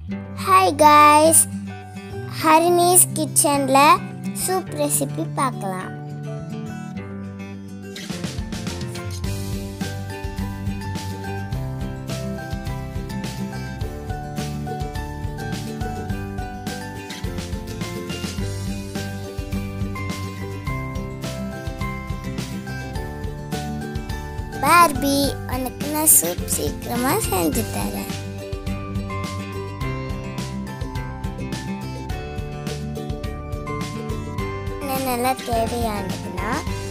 hi guys ஹரினீஸ் கிச்சனில் soup recipe பார்க்கலாம் Barbie உனக்கு நான் சூப் சீக்கிரமாக செஞ்சு தரேன் என்னென்னலாம் தேவையானதுன்னா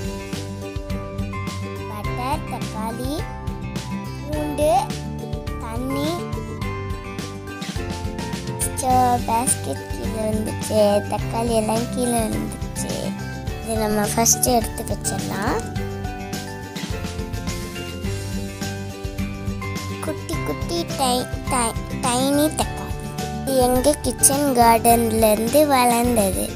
பட்டர் தக்காளி பூண்டு தண்ணி பேஸ்கெட் கீழே இருந்துச்சு தக்காளி எல்லாம் கீழே இருந்துச்சு இது நம்ம ஃபஸ்ட்டு எடுத்து வச்சிடலாம் குட்டி குட்டி டை டை டைனி தக்காளி இது எங்கள் கிச்சன் கார்டன்லேருந்து வளர்ந்தது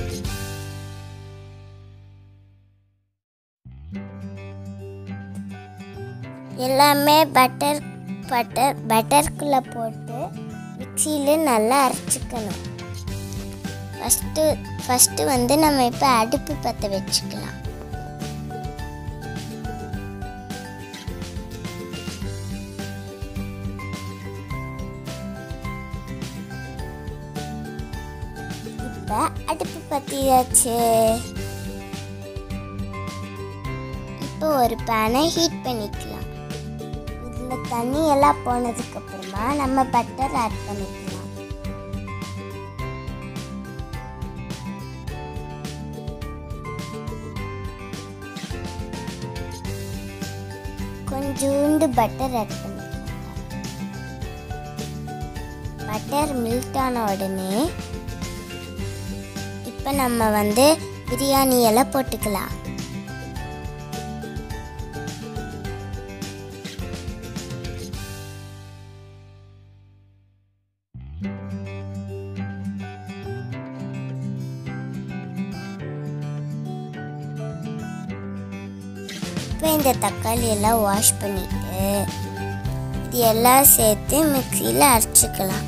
எல்லாமே பட்டர் பட்டர் பட்டருக்குள்ளே போட்டு மிக்சியில் நல்லா அரைச்சிக்கணும் ஃபஸ்ட்டு ஃபஸ்ட்டு வந்து நம்ம இப்போ அடுப்பு பற்ற வச்சுக்கலாம் இப்போ அடுப்பு பற்றியாச்சு இப்போ ஒரு பேனை ஹீட் பண்ணிக்கலாம் இதில் தண்ணி எல்லாம் போனதுக்கு அப்புறமா நம்ம பட்டர் ஆட் பண்ணிக்கலாம் கொஞ்சோண்டு பட்டர் ஆட் பண்ணிக்கலாம் பட்டர் மில்ட் ஆன உடனே இப்போ நம்ம வந்து பிரியாணி எல்லாம் போட்டுக்கலாம் இப்போ இந்த தக்காளி எல்லாம் வாஷ் பண்ணிட்டு இது எல்லாம் சேர்த்து மிக்சியில் அரைச்சிக்கலாம்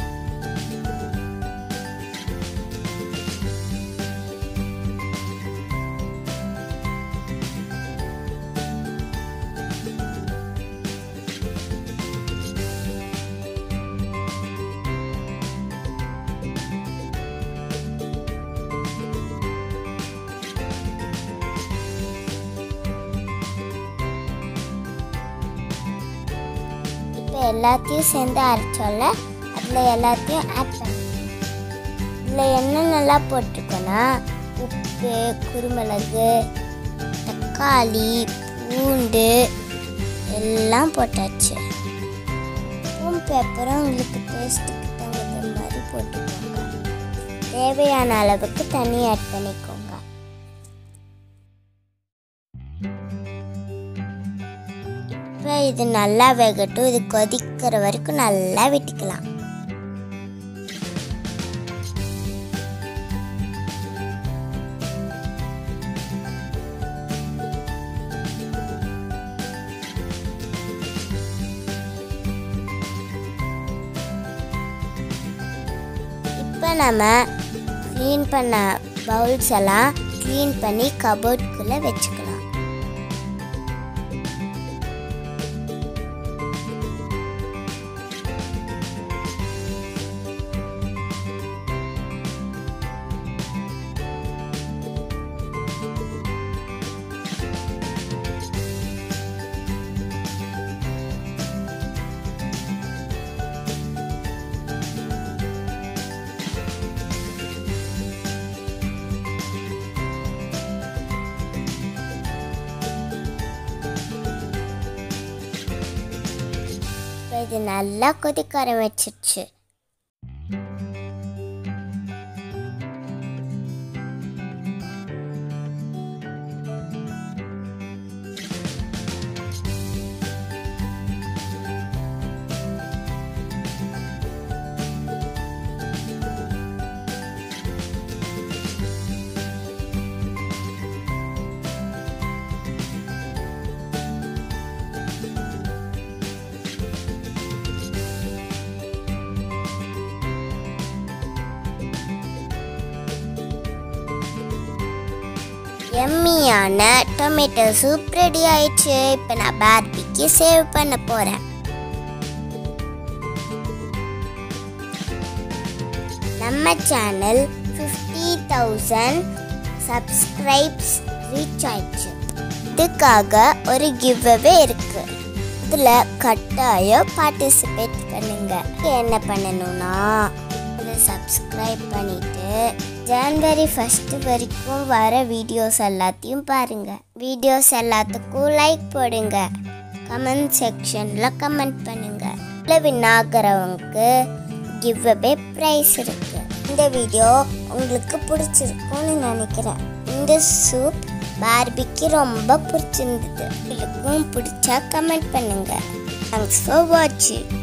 இப்போ எல்லாத்தையும் சேர்ந்து அரைச்சோல்ல அதில் எல்லாத்தையும் ஆட் பண்ணிக்கணும் இதில் என்னென்னலாம் போட்டிருக்கோன்னா உப்பு குருமிளகு தக்காளி பூண்டு எல்லாம் போட்டாச்சு உப்பும் பெப்பரும் உங்களுக்கு டேஸ்ட்டுக்கு தகுந்த மாதிரி போட்டுக்கோங்க தேவையான அளவுக்கு தண்ணி ஆட் பண்ணிக்கோங்க இப்போ இது நல்லா வேகட்டும் இது கொதிக்கிற வரைக்கும் நல்லா விட்டுக்கலாம் இப்போ நம்ம க்ளீன் பண்ண பவுல்ஸ் எல்லாம் க்ளீன் பண்ணி கபோர்ட்குள்ளே வச்சுக்கலாம் இப்போ இது நல்லா கொதிக்க ஆரம்பிச்சிருச்சு எம்மியான டொமேட்டோ சூப் ரெடி ஆயிடுச்சு இப்போ நான் பார்பிக்கு சேவ் பண்ண போகிறேன் நம்ம channel fifty thousand subscribes reach ஆயிடுச்சு இதுக்காக ஒரு கிவ்அவே இருக்கு இதில் கட்டாயம் பார்ட்டிசிபேட் பண்ணுங்க என்ன பண்ணணும்னா இதை சப்ஸ்கிரைப் பண்ணிட்டு ஜான்வரி ஃபஸ்ட்டு வரைக்கும் வர வீடியோஸ் எல்லாத்தையும் பாருங்க வீடியோஸ் எல்லாத்துக்கும் லைக் போடுங்க கமெண்ட் செக்ஷனில் கமெண்ட் பண்ணுங்க இதில் வின் ஆகிறவங்களுக்கு கிவ் அவே ப்ரைஸ் இருக்கு இந்த வீடியோ உங்களுக்கு பிடிச்சிருக்கும்னு நினைக்கிறேன் இந்த சூப் பார்பிக்கு ரொம்ப பிடிச்சிருந்தது உங்களுக்கும் பிடிச்சா கமெண்ட் பண்ணுங்க தேங்க்ஸ் ஃபார் வாட்சிங்